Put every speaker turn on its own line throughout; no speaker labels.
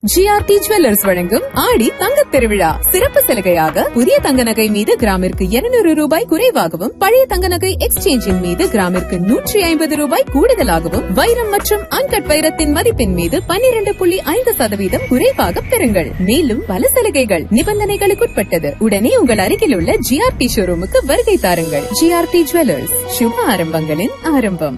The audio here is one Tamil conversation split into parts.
ஜிஆர்டி ஜுவல்லர்ஸ் வழங்கும் ஆடி தங்கத் திருவிழா சிறப்பு சலுகையாக புதிய தங்க நகை மீது கிராமிற்கு 200 ரூபாய் குறைவாகவும் பழைய தங்க நகை எக்ஸ்சேஞ்சின் மீது கிராமிற்கு நூற்றி ஐம்பது ரூபாய் கூடுதலாகவும் வைரம் மற்றும் அன்கட் வைரத்தின் மதிப்பின் மீது 12.5% புள்ளி ஐந்து சதவீதம் குறைவாக பெறுங்கள் மேலும் பல சலுகைகள் நிபந்தனைகளுக்குட்பட்டது உடனே உங்கள் அருகில் உள்ள ஜிஆர்டி ஷோரூமுக்கு வருகை தாருங்கள் ஜிஆர்டி ஜுவல்லர்ஸ் சுப ஆரம்பங்களின் ஆரம்பம்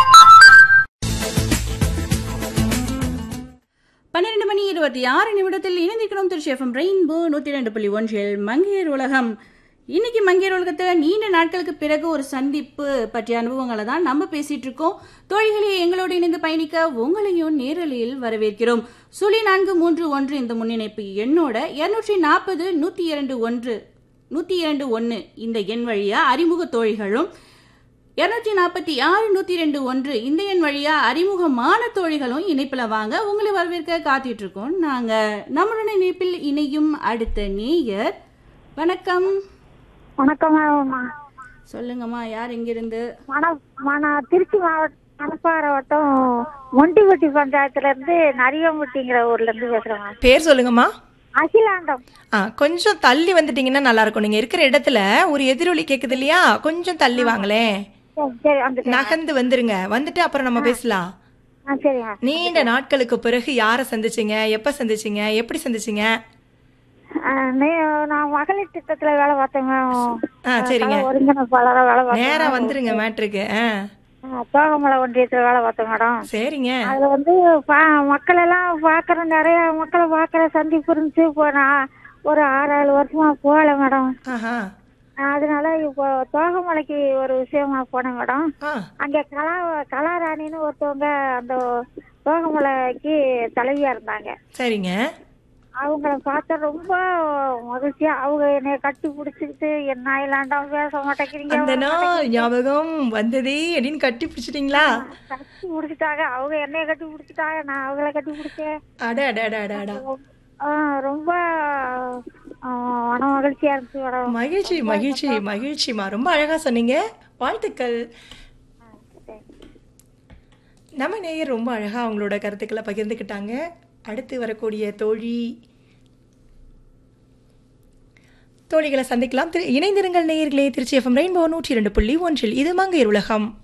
பன்னிரண்டு மணி இருபத்தி ஆறு நிமிடத்தில் இணைந்திருக்கிறோம் திருச்சி எஃப்எம் ரெயின்போ நூற்றி ரெண்டு புள்ளி ஒன்றில் மங்கையர் உலகம் இன்னைக்கு மங்கையர் உலகத்தில் நீண்ட நாட்களுக்கு பிறகு ஒரு சந்திப்பு பற்றிய அனுபவங்களை தான் நம்ம பேசிட்டு இருக்கோம் தோழிகளே எங்களோடு இணைந்து பயணிக்க உங்களையும் நேரலையில் வரவேற்கிறோம் சுழி நான்கு மூன்று ஒன்று இந்த முன்னிணைப்பு எண்ணோட இருநூற்றி நாற்பது நூற்றி இரண்டு ஒன்று நூற்றி இரண்டு ஒன்று இந்த எண் வழியா அறிமுக தோழிகளும் இருநூற்றி நாற்பத்தி ஆறு நூற்றி ரெண்டு ஒன்று இந்த எண் வழியா அறிமுகமான தோழிகளும் இணைப்பில் வாங்க உங்களை வரவேற்க காத்துட்டு இருக்கோம் நாங்கள் நம்மளுடைய இணைப்பில் இணையும் அடுத்த நேயர் வணக்கம்
வணக்கம் மேம்மா.
சொல்லுங்கம்மா யார் எங்கிருந்து
மண மண திருச்சி மாவட்டம் மணப்பாறை வட்டம் மொண்டிப்பட்டி பஞ்சாயத்துல இருந்து நரியம்பட்டிங்கிற ஊர்ல இருந்து பேசுறேன் மேம்.
பேர் சொல்லுங்கம்மா
அகிலாண்டம்
ஆ கொஞ்சம் தள்ளி வந்துட்டீங்கன்னா நல்லா இருக்கும் நீங்க இருக்கிற இடத்துல ஒரு எதிரொலி கேக்குது இல்லையா கொஞ்சம் தள்ளி வாங்களேன்
சரி, சரி வந்துட்டேன்
நகர்ந்து வந்துருங்க வந்துட்டு அப்புறம் நம்ம பேசலாம்
ஆ சரிங்க
நீண்ட நாட்களுக்கு பிறகு யாரை சந்திச்சீங்க எப்ப சந்திச்சீங்க எப்படி சந்திச்சீங்க
ஆ, நீ- நான் மகளிர் திட்டத்துல வேலை பார்த்தேன் மேம்.
ஆ சரிங்க
கலை ஒருங்கிணைப்பாளரா வேலை பார்த்தேன்
நேரா வந்துருங்க மேட்ருக்கு ஆ
ஆ, தோகமலை ஒன்றியத்துல வேலை பார்த்தேன் மேடம்
சரிங்க
அதுல வந்து பா- மக்கள் எல்லாம் பாக்குற நிறைய மக்களை பாக்குற சந்திப்பு இருந்துச்சு இப்போ நான் ஒரு ஆறு ஏழு வருஷமா போகல மேடம்
ஆஹா
அதனால இப்போ தோகமலைக்கு ஒரு விஷயமா போனேன் மேடம்
ஆ
அங்க கலா கலாராணின்னு ஒருத்தவங்க அந்த தோகமலைக்கு தலைவியா இருந்தாங்க
சரிங்க
அவங்கள பார்த்தா ரொம்ப மகிழ்ச்சியா அவங்க என்னைய கட்டி பிடிச்சிக்கிட்டு என்ன இல்லாண்டாம் பேச மாட்டேங்கிறீங்க
அந்த நாள் ஞாபகம் வந்ததே அப்படின்னு கட்டி பிடிச்சிட்டீங்களா
கட்டி பிடிச்சிட்டாங்க அவங்க என்னைய கட்டி பிடிச்சிட்டாங்க நான் அவங்கள கட்டி பிடிச்சேன்
அட அட அட அட அட
ஆ, ரொம்ப ஆ, மன மகிழ்ச்சியா இருந்துச்சு மேடம்
மகிழ்ச்சி மகிழ்ச்சி மகிழ்ச்சிமா ரொம்ப அழகா சொன்னீங்க வாழ்த்துக்கள் நம்ம நேயர் ரொம்ப அழகா அவங்களோட கருத்துக்களை பகிர்ந்துக்கிட்டாங்க அடுத்து வரக்கூடிய தோழி தோழிகளை சந்திக்கலாம் திரு இணைந்திருங்கள் நேயர்களே திருச்சி எஃப்எம் ரெயின்போ நூற்றி இரண்டு புள்ளி ஒன்றில் இது மங்கையர் உலகம்